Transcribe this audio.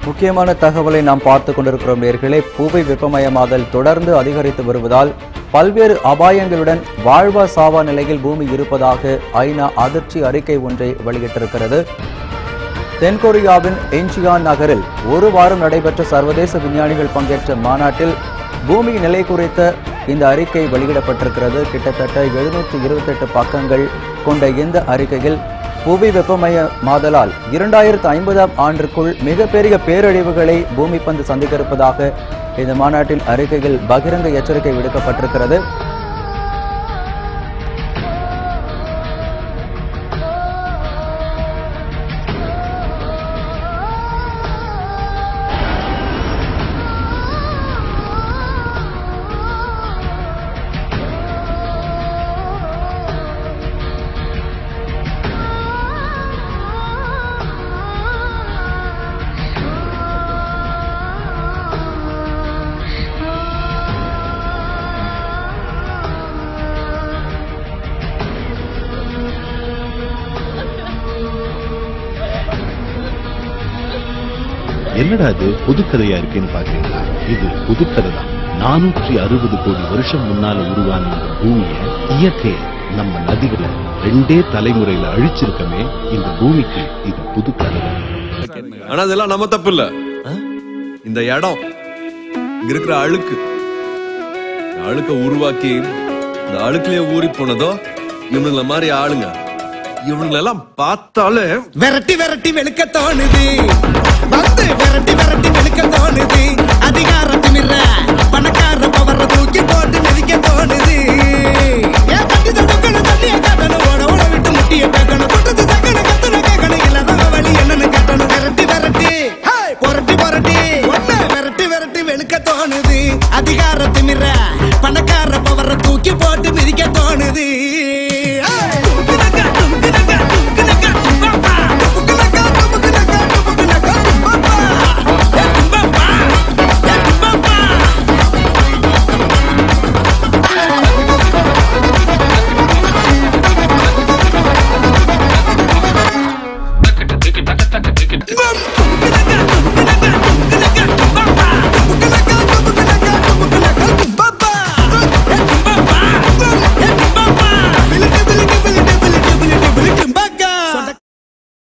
முக்கியமான தகவலை நாம் பார்த்து கொண்டிருக்கிறோம் நேர்களே புவி வெப்பமயமாதல் தொடர்ந்து அதிகரித்து வருவதால் பல்வேறு அபாயங்களுடன் வாழ்வா சாவா நிலையில் பூமி இருப்பதாக ஐநா அதிர்ச்சி அறிக்கை ஒன்றை வெளியிட்டிருக்கிறது தென்கொரியாவின் என்ஜியான் நகரில் ஒரு வாரம் நடைபெற்ற சர்வதேச விஞ்ஞானிகள் பங்கேற்ற மாநாட்டில் பூமி நிலை குறித்த இந்த அறிக்கை வெளியிடப்பட்டிருக்கிறது கிட்டத்தட்ட எழுநூற்று இருபத்தெட்டு பக்கங்கள் கொண்ட இந்த அறிக்கையில் புவி வெப்பமயமாதலால் இரண்டாயிரத்து ஐம்பதாம் ஆண்டிற்குள் மிகப்பெரிய பேரழிவுகளை பூமி பந்து சந்திக்க இருப்பதாக இந்த மாநாட்டில் அறிக்கையில் பகிரங்க எச்சரிக்கை விடுக்கப்பட்டிருக்கிறது என்னடா இது புதுக்கதையா இருக்குன்னு பாக்குறீங்களா இது புதுக்கதை தான் நானூற்றி அறுபது கோடி வருஷம் முன்னால உருவான இந்த பூமிய இயற்கைய நம்ம நதிகளை ரெண்டே தலைமுறையில அழிச்சிருக்கமே இந்த பூமிக்கு இது புதுக்கதை தான் ஆனா அதெல்லாம் நம்ம தப்பு இல்ல இந்த இடம் இங்க இருக்கிற அழுக்கு இந்த அழுக்க உருவாக்கி இந்த அழுக்குலயே ஊறி போனதோ இவனுங்கள மாதிரி ஆளுங்க இவனுங்களெல்லாம் பார்த்தாலே விரட்டி விரட்டி வெளுக்க தோணுது வந்து விரட்டி விரட்டி வெளுக்க தோணுது அதிகாரத்தின் பணக்கார பவர தூக்கி போட்டு மிதிக்க தோணுது ஏன் தட்டி தடுக்கணும் தட்டிய காட்டணும் ஓட ஓட விட்டு முட்டிய பேக்கணும் குட்டத்து சக்கன கத்துன கேட்கணும் இல்லாத வழி என்னன்னு கட்டணும் விரட்டி விரட்டி ஹேய், புரட்டி புரட்டி ஒண்ணு விரட்டி விரட்டி வெளுக்க தோணுது அதிகாரத்தின் பணக்கார